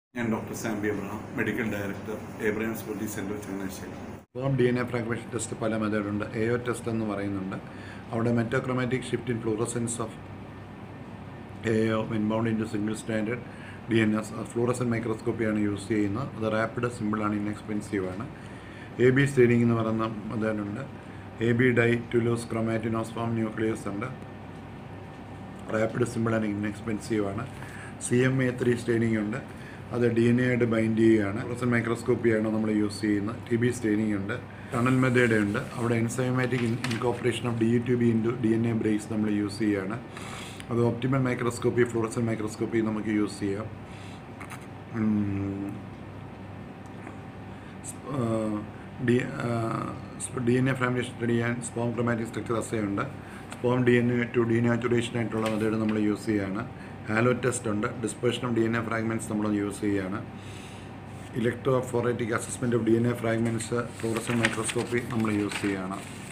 ഞാൻ doctor Sambi Abraham medical director Abraham's body centre Changanassery form D N A fragmentation test പല മെത്തേഡുണ്ട് A O test എന്ന് പറയുന്നുണ്ട് അവിടെ metachromatic shift in fluorescence of A O inbound in to single standard D N S fluorescence മൈക്രോസ്കോപ്പിയാണ് use ചെയ്യുന്നത് അത് rapid സിമ്പിളാണ് inexpensive ആണ് എ ബി സ്റ്റേഡിംഗ് എന്ന് പറയുന്ന മെത്തേഡുണ്ട് എ ബി ഡൈ ടുലൂസ് ക്രൊമാറ്റിനോസ്ഫോം ന്യൂക്ലിയസ് ഉണ്ട് റാപ്പിഡ് സിമ്പിൾ ആൻഡ് ഇൻഎക്സ്പെൻസീവ് ആണ് C M A three staining ഉണ്ട് അത് ഡി എൻ എയുടെ ബൈൻഡ് ചെയ്യുകയാണ് ഫ്ലൂറസൻ മൈക്രോസ്കോപ്പിയാണ് നമ്മൾ യൂസ് ചെയ്യുന്നത് ടി ബി സ്റ്റെയിനിങ് ഉണ്ട് ടണൽ മെത്തേഡ് ഉണ്ട് അവിടെ enzymatic incorporation of D U T B into D N A breaks നമ്മൾ യൂസ് ചെയ്യുകയാണ് അത് ഒപ്റ്റിമൽ മൈക്രോസ്കോപ്പി ഫ്ലൂറസൻ മൈക്രോസ്കോപ്പി നമുക്ക് യൂസ് ചെയ്യാം D D N A ഫ്രാമിനേഷൻ study ചെയ്യാൻ സ്പോം ക്രമാറ്റിക് സ്ട്രക്ചർ അസേ ഉണ്ട് sperm D N A to denaturation ആയിട്ടുള്ള method നമ്മൾ use ചെയ്യുകയാണ് ഹാലോ ടെസ്റ്റ് ഉണ്ട് dispersion of D N A fragments നമ്മൾ യൂസ് ചെയ്യുകയാണ് electrophoretic assessment of D N A fragments fluorescence microscopy നമ്മൾ use ചെയ്യുകയാണ്